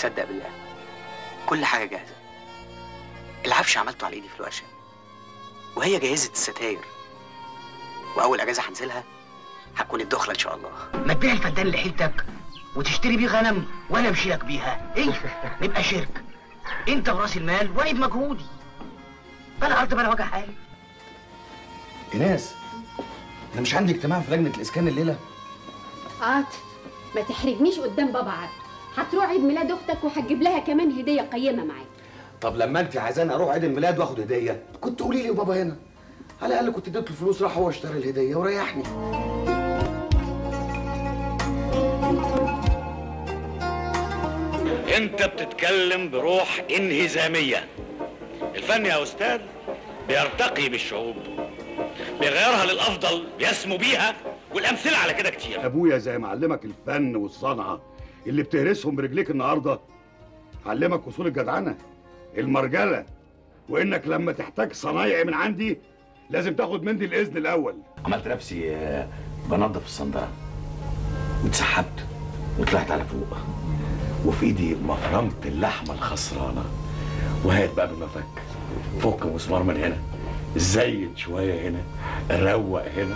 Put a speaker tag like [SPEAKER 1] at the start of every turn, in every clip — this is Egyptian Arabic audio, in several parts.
[SPEAKER 1] تصدق بالله كل حاجه جاهزه العفش عملته على ايدي في الورشه وهي جهزت الستاير واول اجازه هنزلها هتكون الدخله ان شاء الله
[SPEAKER 2] ما تبيع الفدان اللي حيلتك وتشتري بيه غنم وانا امشي بيها ايه نبقى شرك انت براس المال وانا بمجهودي فانا ارض انا وجه حالي
[SPEAKER 3] ايناس انا مش عندي اجتماع في لجنه الاسكان الليله
[SPEAKER 4] عاطف ما تحرجنيش قدام بابا عبد هتروح عيد ميلاد اختك وهتجيب لها كمان هديه قيمه معاك
[SPEAKER 3] طب لما انت عايزاني اروح عيد الميلاد واخد هديه كنت قولي لي وبابا هنا على الاقل كنت اديت له فلوس راح هو اشترى الهديه وريحني
[SPEAKER 5] انت بتتكلم بروح انهزاميه الفن يا استاذ بيرتقي بالشعوب بيغيرها للافضل بيسمو بيها والامثله على كده كتير
[SPEAKER 6] ابويا زي ما علمك الفن والصنعه اللي بتهرسهم برجليك النهارده علمك اصول الجدعنه المرجله وانك لما تحتاج صنايعي من عندي لازم تاخد مني الاذن الاول
[SPEAKER 7] عملت نفسي آه، بنظف الصندرة واتسحبت وطلعت على فوق وفي ايدي مفرمة اللحمة الخسرانة وهات بقى بالمفك فك مسمار من هنا زين شوية هنا روق هنا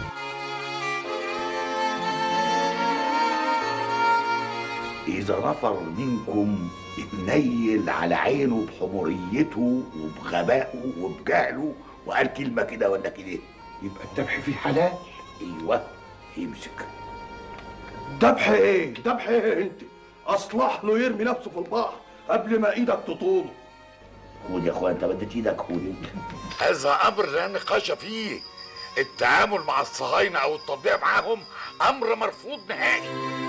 [SPEAKER 8] إذا نفر منكم اتنيل على عينه بحموريته وبغبائه وبجهله وقال كلمة كده ولا كده يبقى الذبح فيه حلال أيوه يمسك
[SPEAKER 6] ذبح ايه ذبح ايه انت اصلح له يرمي نفسه في البحر قبل ما ايدك تطوله
[SPEAKER 8] خد يا اخويا انت بديت ايدك خد
[SPEAKER 9] هذا امر لا نقاش فيه التعامل مع الصهاينه او التطبيع معاهم امر مرفوض نهائي